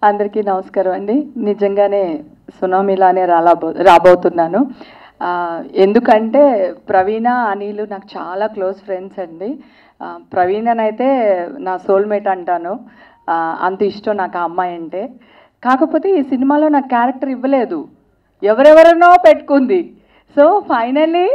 అందరికీ నమస్కారం అండి నిజంగానే సునామీలానే రాబో రాబోతున్నాను ఆ, ఎందుకంటే ప్రవీణ అనిలు నాకు చాలా క్లోజ్ ఫ్రెండ్స్ అండి ఆ, ప్రవీణనైతే నా సోల్మేట్ అంటాను ఆ, అంత ఇష్టం నాకు ఆ అమ్మాయి అంటే కాకపోతే ఈ సినిమాలో నాకు క్యారెక్టర్ ఇవ్వలేదు ఎవరెవరినో పెట్టుకుంది సో ఫైనల్లీ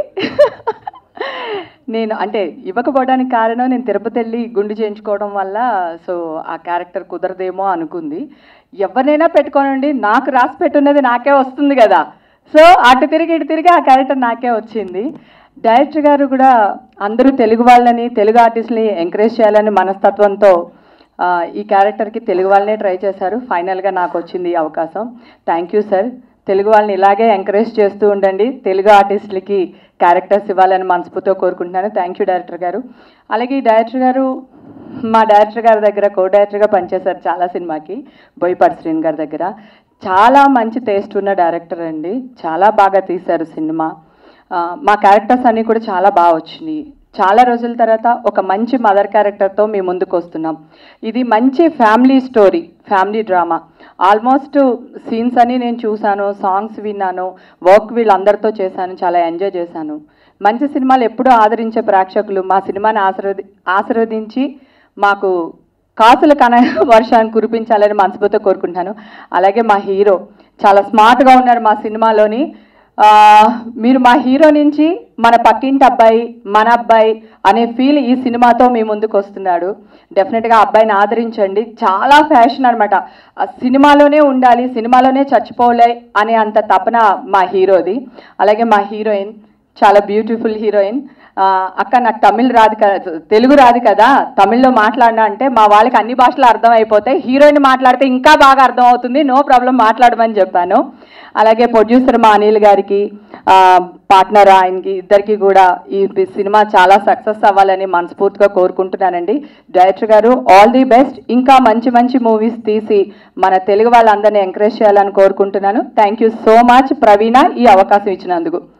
నేను అంటే ఇవ్వకపోవడానికి కారణం నేను తిరుపతి వెళ్ళి గుండు చేయించుకోవడం వల్ల సో ఆ క్యారెక్టర్ కుదరదేమో అనుకుంది ఎవరినైనా పెట్టుకోనండి నాకు రాసి పెట్టున్నది నాకే వస్తుంది కదా సో అటు తిరిగి ఇటు తిరిగి ఆ క్యారెక్టర్ నాకే వచ్చింది డైరెక్టర్ గారు కూడా అందరూ తెలుగు వాళ్ళని తెలుగు ఆర్టిస్ట్ని ఎంకరేజ్ చేయాలని మనస్తత్వంతో ఆ, ఈ క్యారెక్టర్కి తెలుగు వాళ్ళనే ట్రై చేశారు ఫైనల్గా నాకు వచ్చింది ఈ అవకాశం థ్యాంక్ యూ సార్ తెలుగు వాళ్ళని ఇలాగే ఎంకరేజ్ చేస్తూ ఉండండి తెలుగు ఆర్టిస్టులకి క్యారెక్టర్స్ ఇవ్వాలని మనస్ఫూర్తిగా కోరుకుంటున్నాను థ్యాంక్ యూ డైరెక్టర్ గారు అలాగే ఈ డైరెక్టర్ గారు మా డైరెక్టర్ గారి దగ్గర కో డైరెక్టర్గా పనిచేశారు చాలా సినిమాకి బోయపాటి శ్రీన్ గారి దగ్గర చాలా మంచి టేస్ట్ ఉన్న డైరెక్టర్ అండి చాలా బాగా తీశారు సినిమా ఆ, మా క్యారెక్టర్స్ అన్నీ కూడా చాలా బాగా వచ్చినాయి చాలా రోజుల తర్వాత ఒక మంచి మదర్ క్యారెక్టర్తో మేము ముందుకు వస్తున్నాం ఇది మంచి family story family drama almost scenes అన్ని నేను చూశాను సాంగ్స్ విన్నాను వర్క్ వీళ్ళందరితో చేశాను చాలా ఎంజాయ్ చేశాను మంచి సినిమాలు ఎప్పుడూ ఆదరించే ప్రేక్షకులు మా సినిమాని ఆశీర్వది ఆశీర్వదించి మాకు కాసుల కన వర్షాన్ని కురిపించాలని మనస్ఫూర్తిగా కోరుకుంటున్నాను అలాగే మా హీరో చాలా స్మార్ట్గా ఉన్నారు మా సినిమాలోని ఆ, మీరు మా హీరో నుంచి మన పక్కింటి అబ్బాయి మన అబ్బాయి అనే ఫీల్ ఈ సినిమాతో మీ ముందుకు వస్తున్నాడు డెఫినెట్గా ఆ అబ్బాయిని ఆదరించండి చాలా ఫ్యాషన్ అనమాట సినిమాలోనే ఉండాలి సినిమాలోనే చచ్చిపోలే అనే అంత తపన మా హీరోది అలాగే మా హీరోయిన్ చాలా బ్యూటిఫుల్ హీరోయిన్ ఆ, అక్క నాకు తమిళ్ రాదు కదా తెలుగు రాదు కదా తమిళ్లో మాట్లాడినా అంటే మా వాళ్ళకి అన్ని భాషలు అర్థం అయిపోతాయి హీరోయిన్ మాట్లాడితే ఇంకా బాగా అర్థం అవుతుంది నో ప్రాబ్లం మాట్లాడమని చెప్పాను అలాగే ప్రొడ్యూసర్ మా అనిల్ గారికి పార్ట్నర్ ఆయనకి ఇద్దరికి కూడా ఈ సినిమా చాలా సక్సెస్ అవ్వాలని మనస్ఫూర్తిగా కోరుకుంటున్నానండి డైరెక్టర్ గారు ఆల్ ది బెస్ట్ ఇంకా మంచి మంచి మూవీస్ తీసి మన తెలుగు వాళ్ళందరినీ ఎంకరేజ్ చేయాలని కోరుకుంటున్నాను thank you so much Praveena ఈ అవకాశం ఇచ్చినందుకు